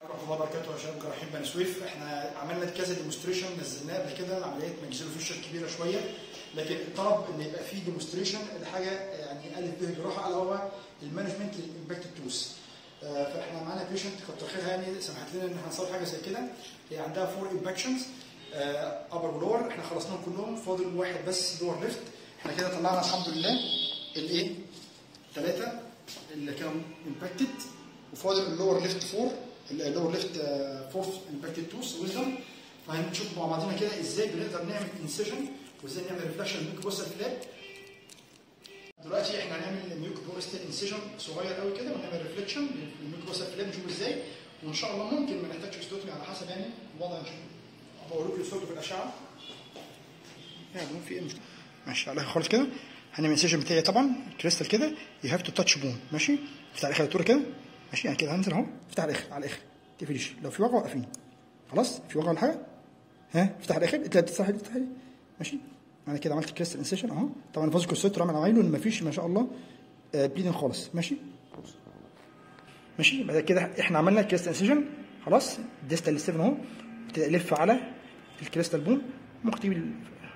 ورحمه الله وبركاته يا شباب جراحين بني سويف احنا عملنا كذا ديمونستريشن نزلناه قبل كده عمليه ماكسيلو فيشر كبيره شويه لكن الطلب ان يبقى فيه ديمونستريشن لحاجه يعني الف به جراحه الا هو المانجمنت للامباكت توس فاحنا معانا بيشنت كتر خيرها يعني سمحت لنا ان احنا نصور حاجه زي كده هي عندها فور امباكشنز ابر ولور احنا خلصناهم كلهم فاضل واحد بس لور ليفت احنا كده طلعنا الحمد لله الايه ثلاثه اللي كانوا امباكتد وفاضل اللور ليفت فور اللور ليفت فورث امباكتد توس ويزدم فهنشوف مع بعضنا كده ازاي بنقدر نعمل انسيجن وازاي نعمل ريفلكشن للميوك بوستال فلاب دلوقتي احنا هنعمل ميوك بوستال انسيجن صغير قوي كده ونعمل ريفلكشن للميوك بوستال فلاب نشوف ازاي وان شاء الله ممكن ما نحتاجش استوتمي على حسب يعني الوضع نشوف بقول لكم الصوت في الاشعه يعني في ايه ماشي على خالص كده هنعمل انسيجن بتاعي طبعا كريستال كده يو هاف تو تاتش بون ماشي افتح الاخر الدكتور كده ماشي يعني كده هنزل اهو افتح الاخر على الاخر تقفليش لو في وجع وقفيني خلاص في وجع ولا حاجه ها افتح الاخر انت تفتح دي تفتح دي ماشي انا كده عملت كريستال انسيشن اهو طبعا الفازيكو ستر عمل عمايله ان مفيش ما شاء الله آه بليدنج خالص ماشي ماشي بعد كده احنا عملنا كريستال انسيشن خلاص ديستال 7 اهو تلف على الكريستال بون ممكن تجيب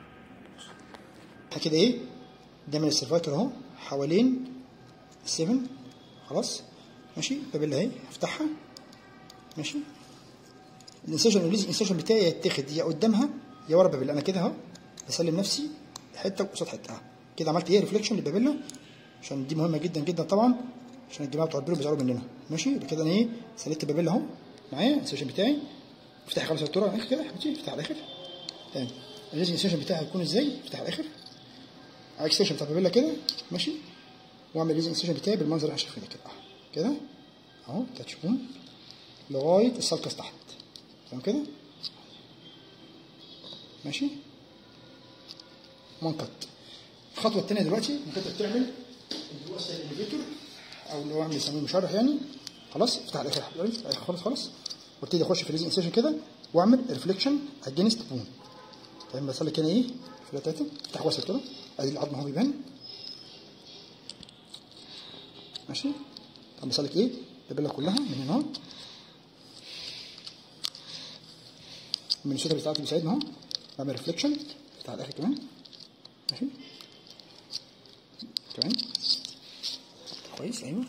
كده ايه ده من السيرفايكل اهو حوالين 7 خلاص ماشي بابيلا اهي افتحها ماشي الانسيشن الانسيشن بتاعي يتاخد يا قدامها يا ورا بابيلا انا كده اهو بسلم نفسي حته قصاد حته اهو كده عملت ايه ريفليكشن للبابيلا عشان دي مهمه جدا جدا طبعا عشان الجماعه بتوع البيرو بيزعلوا مننا ماشي يبقى كده انا ايه سلكت البابيلا اهو معايا الانسيشن بتاعي افتح خلاص الدكتوره على الاخر كده يا حبيبتي افتح على الاخر تمام لازم الانسيشن بتاعي هيكون ازاي افتح على الاخر على الاكستنشن بتاع البابيلا كده ماشي واعمل ليزنج انسيشن بتاعي بالمنظر اللي انا شايفه كده اهو كده اهو تاتش بوم لغايه السلكس تحت تمام كده ماشي منقط الخطوه الثانيه دلوقتي انك انت بتعمل اللي هو الاليفيتور او اللي هو عامل يسميه مشرح يعني خلاص افتح الاخر حبيبي افتح الاخر خالص خالص وابتدي اخش في الليزنج انسيشن كده واعمل ريفليكشن اجينست بون تمام بسلك هنا ايه في الثلاثه افتح واسع كده ادي العظم اهو بيبان ماشي طب بسلك ايه البابيلا كلها من هنا اهو من الشوطه بتاعتي بيساعدنا اهو بعمل ريفليكشن بتاع الاخر كمان ماشي كمان كويس ايوه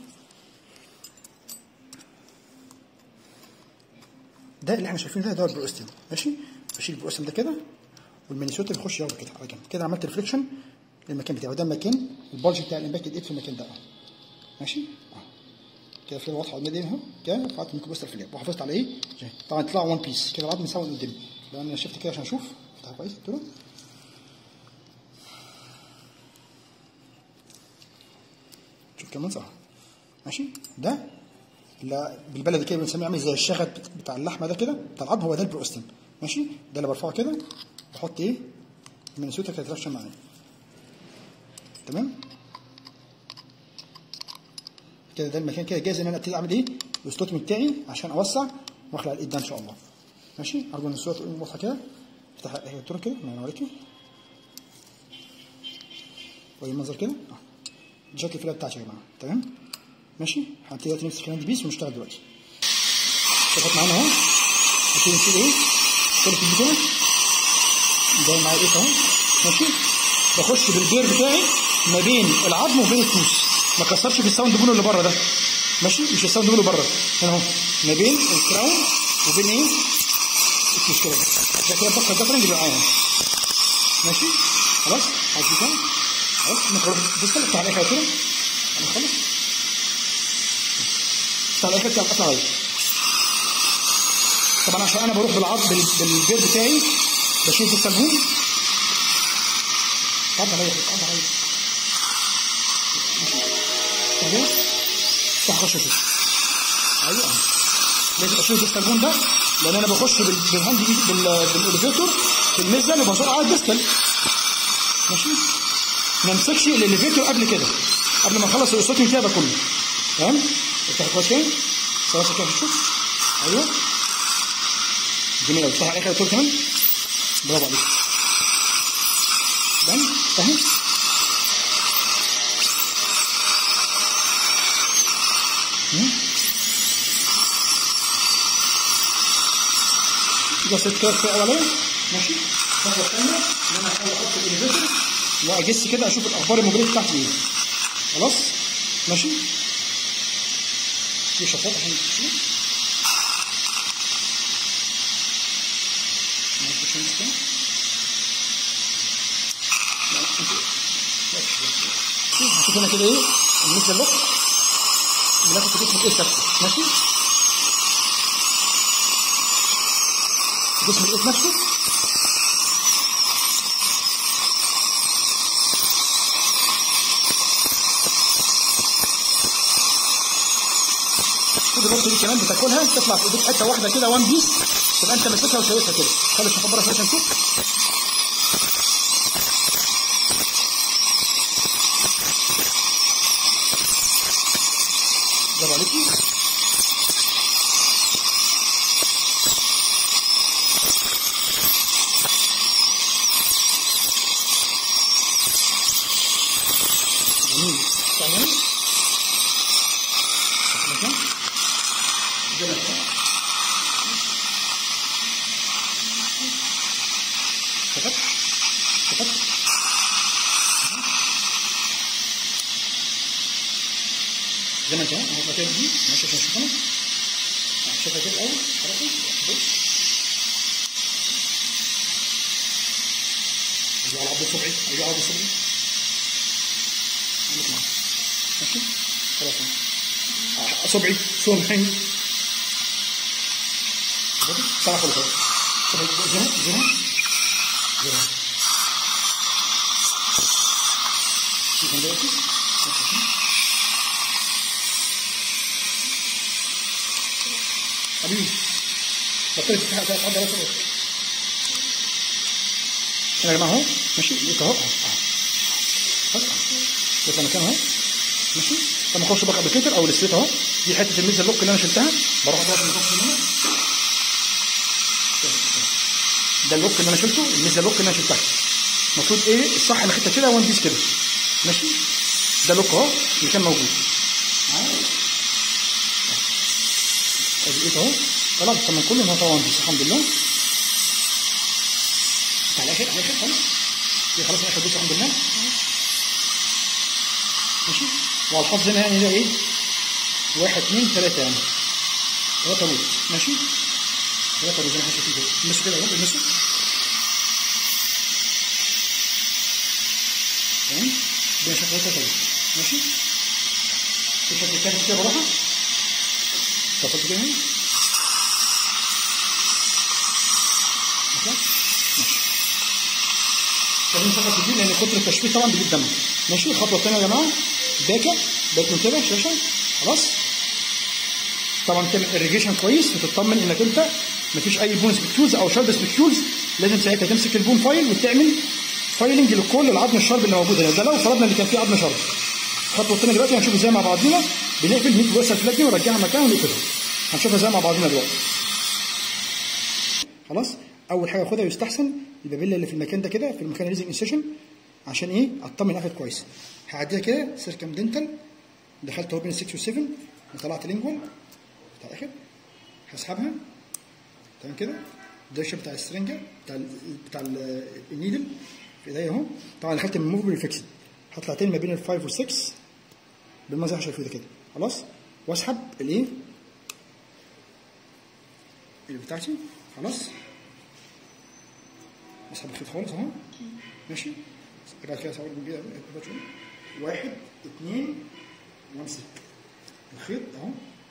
ده اللي احنا شايفينه ده ده البروستيم ماشي بشيل البروستيم ده كده والمينيسوتا بيخش ياخده كده على جنب كده عملت ريفليكشن للمكان بتاعه ده المكان البلج بتاع الامباكتد ايد في المكان ده اهو ماشي اهو كده في واضحه قدام اهو كده رفعت الميكروبوستر في اللاب وحافظت على ايه طبعا يطلع وان بيس كده العظم يساوي قدامي لو انا شفت كده عشان اشوف افتح كويس قلت له شوف كمان صح ماشي ده لا بالبلدي كده بنسميه عامل زي الشغل بتاع اللحمه ده كده بتاع العظم هو ده البروستين ماشي ده اللي برفعه كده بحط ايه المنسوته كده ترشم معايا تمام كده ده المكان كده جاهز ان انا ابتدي اعمل ايه الاستوتم بتاعي عشان اوسع واخلع الايد ده ان شاء الله ماشي ارجو ان الصوره تكون واضحه كده افتح الدكتور كده انا اوريكي وادي المنظر كده اه دي شكل الفيلا بتاعتي يا جماعه تمام ماشي هنبتدي دلوقتي نمسك الهاند بيس ونشتغل دلوقتي شوفت معانا اهو هنبتدي نشيل ايه كل في كده زي معايا ايه اهو ماشي بخش بالبير بتاعي ما بين العظم وبين التوس ما كسرش في الساوند بول اللي بره ده ماشي مش الساوند بول اللي بره هنا اهو ما بين الكراون وبين ايه التوس كده ده كده بفكر ده فرنج معايا ماشي خلاص عايز كده خلاص نخرج بص بتاع الاخر كده انا خلص بتاع الاخر بتاع الاصل عليا طبعا عشان انا بروح بالعظم بالبير بتاعي بشيل في السلمون قعد عليا قعد عليا تمام افتح خش كده ايوه لازم اشيل في السلمون ده لان انا بخش بالهاند بالاليفيتور في الميزه اللي بزق على الديستال ماشي ما امسكش الاليفيتور قبل كده قبل ما اخلص الاستوتين كده ده كله تمام افتح كويس كده خلاص كده شوف ايوه جميل قوي افتح على الاخر كمان برافو عليك تمام فاهم ده ست كده كفايه قوي عليا ماشي الخطوه الثانيه ان انا احاول احط الانفرتر واجس كده اشوف الاخبار الموبيليتي بتاعتي ايه خلاص ماشي في شفاط عشان تشوف ماشي شمس كده لا انت هشوف هنا كده ايه المثل اللوك بناخد في جسم الايه نفسه ماشي جسم الايه نفسه خد النقطه دي كمان بتاكلها تطلع في ايديك حته واحده كده وان بيس تبقى انت ماسكها وشايفها كده خلي الشفاط بره شويه عشان نشوف برافو عليكي جميل تمام مكان جميل شفت شفت زي ما انت اهو اهو المكان دي ماشي عشان نشوفها شوفها كده الاول حركه بص ايوه على عبد الصبعي ايوه على عبد الصبعي عندك معاك. ماشي خلاص اهو. صبعي صبعي طلع خلاص صبعي زين زين زين شوف دلوقتي ماشي حبيبي بطلت تفتح تفتح تفضل اهو يا جماعه اهو ماشي لقيت اهو اهو بس يطلع مكان اهو ماشي لما اخش بقى ابلكيتر او الستريت اهو دي حته الميزه اللوك اللي انا شلتها بروح اضغط من تحت هنا ده اللوك اللي انا شلته الميزه اللوك اللي انا شلتها المفروض ايه الصح انك انت تشيلها وان بيس كده ماشي ده لوك اهو اللي كان موجود ادي ايه اهو طلع الثمن كله ان هو طبعا بيس الحمد لله على الاخر على الاخر خلاص دي خلاص اخر بيس الحمد لله ماشي وعلى الحظ هنا يعني ده ايه واحد اثنين ثلاثة يعني ثلاثة بوت ماشي ثلاثة بوت زي ما احنا شايفين كده المسوا كده اهو المسوا تمام ده شكل ثلاثة بوت ماشي الشكل الثالث كده براحة شفت كده هنا ماشي لازم نشغل كتير لان كتر التشفيط طبعا بيجيب دم ماشي الخطوه الثانيه يا جماعه باك اب باك من كده شاشه خلاص طبعا تعمل اريجيشن كويس وتطمن انك انت مفيش اي بون سبكتولز او شارب سبكتولز لازم ساعتها تمسك البون فايل وتعمل فايلنج لكل العظم الشرب اللي موجود هنا ده لو فرضنا ان كان في عظم شرب الخطوه الثانيه دلوقتي هنشوف ازاي مع بعضينا بنقفل ميت ويسل فلات دي ونرجعها مكانها ونقفلها هنشوفها ازاي مع بعضينا دلوقتي خلاص اول حاجه خدها يستحسن البابيلا اللي في المكان ده كده في المكان الريزنج انسيشن عشان ايه اطمن قفل كويس هعديها كده سيركم دنتال دخلت اهو بين 6 و 7 وطلعت لينجوال بتاع الاخر هسحبها تمام كده ده الشيب بتاع السرنجه بتاع ال بتاع ال النيدل في ايديا اهو طبعا دخلت من موفبل فيكسد هطلع تاني ما بين ال 5 وال 6 بالمنظر اللي شايفه ده كده خلاص واسحب الايه اللي بتاعتي خلاص اسحب الخيط خالص اهو ماشي ابعد كده صور من كده ابعد شويه واحد اثنين وامسك الخيط اهو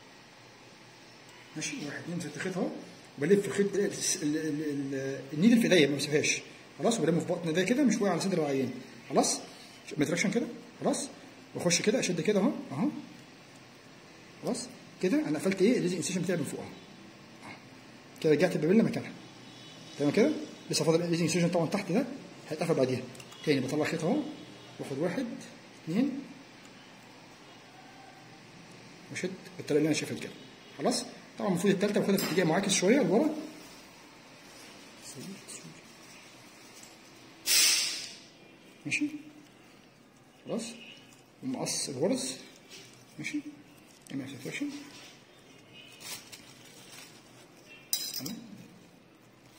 ماشي واحد اثنين ست خيط اهو وبلف الخيط ال- ال- ال- ال- النيدل في ايديا ما بسيبهاش خلاص وبلمه في بطن ايديا كده مش واقع على صدر العيان خلاص متراكشن كده خلاص واخش كده اشد كده اهو اهو خلاص كده انا قفلت ايه الليزنج انسيشن بتاعي من فوق اهو أهو. كده رجعت البابيلا مكانها تمام كده لسه فاضل الليزنج انسيشن طبعا تحت ده هيتقفل بعديها تاني بطلع خيط اهو واخد واحد اثنين وشد بالطريقه اللي انا شايفها دي كده خلاص طبعا المفروض الثالثه باخدها في اتجاه معاكس شويه لورا ماشي خلاص ومقص الغرز ماشي اعمل سيتويشن تمام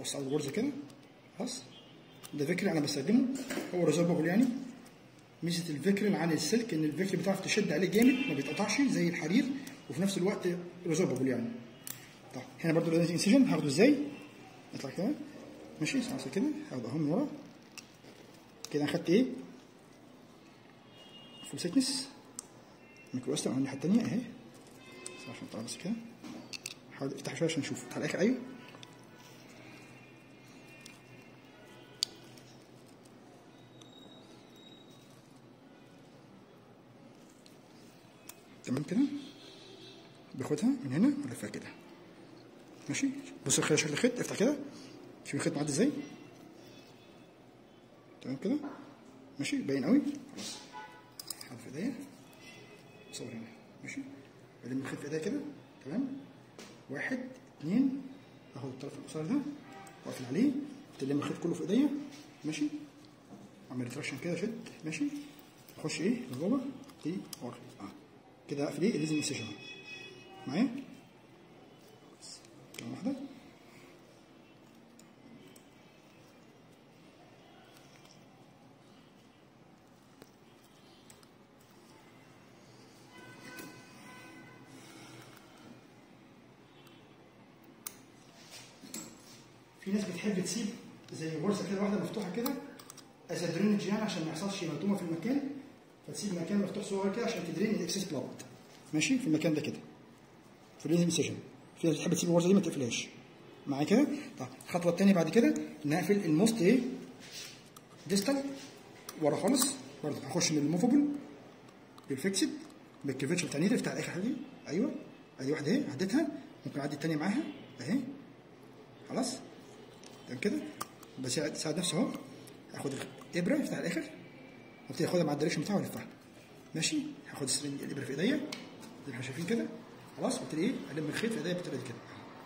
بص على الغرزه كده خلاص ده فكر انا بستخدمه هو ريزرفبل يعني ميزه الفكر عن السلك ان الفكر بتعرف تشد عليه جامد ما بيتقطعش زي الحرير وفي نفس الوقت ريزرفبل يعني طيب هنا برضو لازم انسيجن هاخده ازاي؟ اطلع كده ماشي ساعه كده هاخده اهو من ورا كده انا خدت ايه؟ فول سيكنس ميكرو استر الناحيه الثانيه اهي بس عشان طلع بس كده حاول افتح شويه عشان نشوف على الاخر ايوه تمام كده باخدها من هنا والفها كده ماشي بص الخيط شكل الخيط افتح كده شوف الخيط معدي ازاي تمام كده ماشي باين قوي خلاص حاطط في ايديا صور هنا ماشي بلم الخيط في ايديا كده تمام واحد اتنين اخد الطرف القصير ده واقفل عليه تلم الخيط كله في ايديا ماشي اعمل ريتراكشن كده شد ماشي اخش ايه لجوه دي ورا اه كده اقفل ايه لازم انسيشن معايا كلمه واحده في ناس بتحب تسيب زي غرزه كده واحده مفتوحه كده از درينج يعني عشان ما يحصلش ملتومه في المكان فتسيب مكان مفتوح صغير كده عشان تدرين الاكسس بلاد ماشي في المكان ده كده في الليزم انسيجن في ناس بتحب تسيب الغرزه دي ما تقفلهاش معايا كده طب الخطوه الثانيه بعد كده ان اقفل الموست ايه ديستال ورا خالص برضه هخش من الموفبل بالفيكسد بالكيفيتش بتاع نيدل افتح الاخر حاجه ايوه ادي واحده اهي عديتها ممكن اعدي الثانيه معاها اهي خلاص تمام كده بس ساعد نفسه اهو هاخد الابره افتح الاخر وابتدي اخدها مع الدايركشن بتاعه والفها ماشي هاخد السرنج الابره في ايديا زي ما احنا شايفين كده خلاص وابتدي ايه الم الخيط في ايديا بالطريقه دي كده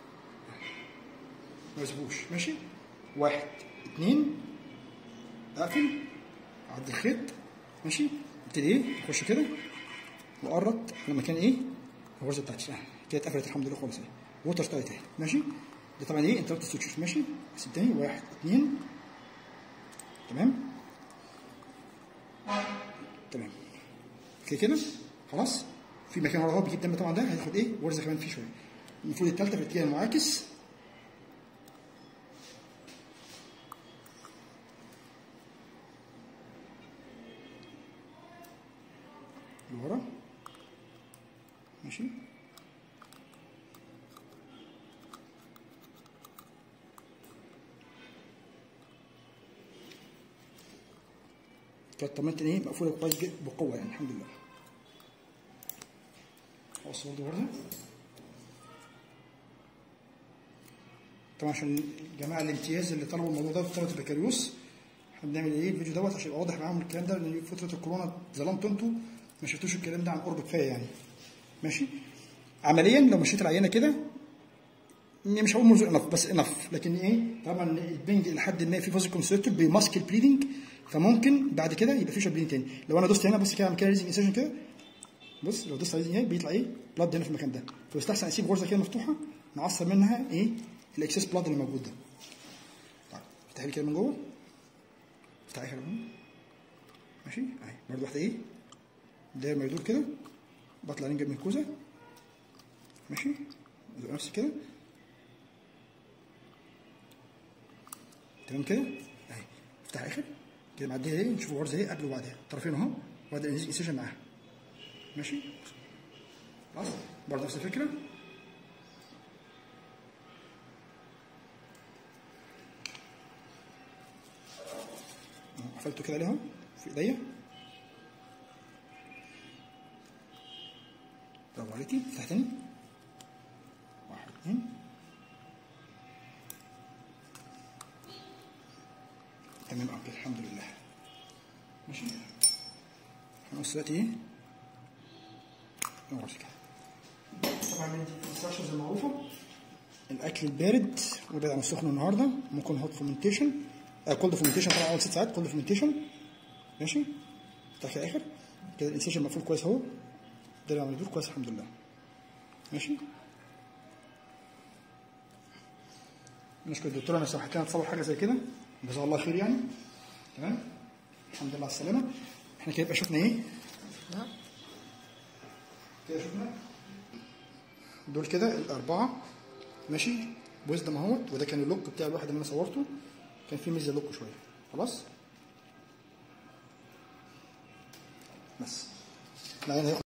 ما اسيبوش ماشي واحد اتنين اقفل اعدي الخيط ماشي ابتدي ايه اخش كده واقرط على مكان ايه الغرزه بتاعتي آه، كده اتقفلت الحمد لله خالص اهي ووتر تايت اهي ماشي ده طبعا ايه انت ستوتشز ماشي بس تاني واحد اتنين تمام تمام اوكي كده خلاص في مكان ورا اهو بيجيب دم طبعا ده هياخد ايه غرزه كمان فيه شويه المفروض الثالثه في الاتجاه المعاكس لورا ماشي كانت طمنت ان ايه مقفوله كويس جدا بقوه يعني الحمد لله خلاص برضه ورا طبعا عشان الجماعه الامتياز اللي طلبوا الموضوع ده في طلبه البكالوريوس احنا بنعمل ايه الفيديو دوت عشان يبقى واضح معاهم الكلام ده لان فتره الكورونا ظلمتوا انتوا ما شفتوش الكلام ده عن قرب كفايه يعني ماشي عمليا لو مشيت العينه كده مش هقول مرزق انف بس انف لكن ايه طبعا البنج لحد ما في فازل كونستريكتور بيماسك البليدنج فممكن بعد كده يبقى في شبلين تاني لو انا دوست هنا بص كده على مكان ريزنج انسيشن كده بص لو دوست على ريزنج بيطلع ايه بلاد هنا في المكان ده فيستحسن اسيب غرزه كده مفتوحه نعصر منها ايه الاكسس بلاد اللي موجود ده طيب افتحي لي كده من جوه افتحي كده من جوه ماشي اهي برضه واحده ايه داير ما يدور كده بطلع رنجة من الكوزه ماشي ازق نفسي كده تمام كده اهي افتح اخر كده معديها ايه نشوف الغرزه ايه قبل وبعدها الطرفين اهو وبعد الانسيشن معاها ماشي خلاص برضه نفس الفكره أهو، قفلته كده عليها في ايديا برافو عليكي افتح تاني واحد اتنين تمام اوكي الحمد لله ماشي خلاص دلوقتي ايه نغرز كده طبعا من الانستراكشنز المعروفه الاكل البارد وابعد عن السخن النهارده ممكن هوت فومنتيشن آه كولد فومنتيشن طبعا اول ست ساعات كولد فومنتيشن ماشي بتاع الاخر كده الانسيشن مقفول كويس اهو ده اللي عمل يدور كويس الحمد لله ماشي نشكر الدكتوره انا سمحت لنا تصور حاجه زي كده جزاها الله خير يعني تمام الحمد لله على السلامه احنا كده يبقى شفنا ايه كده شفنا دول كده الاربعه ماشي ويزدم اهوت وده كان اللوك بتاع الواحد اللي انا صورته كان فيه ميزه لوك شويه خلاص بس العين هياخد